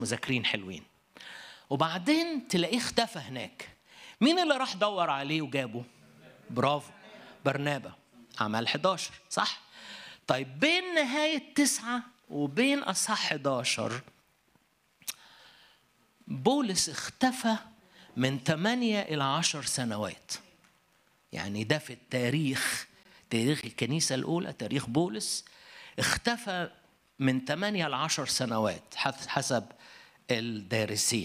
مذاكرين حلوين وبعدين تلاقيه اختفى هناك مين اللي راح دور عليه وجابه برافو برنابا عمل 11 صح طيب بين نهاية تسعة وبين أصحاح 11 بولس اختفى من 8 إلى 10 سنوات يعني ده في التاريخ تاريخ الكنيسة الأولى تاريخ بولس اختفى من 8 ل 10 سنوات حسب الدارسين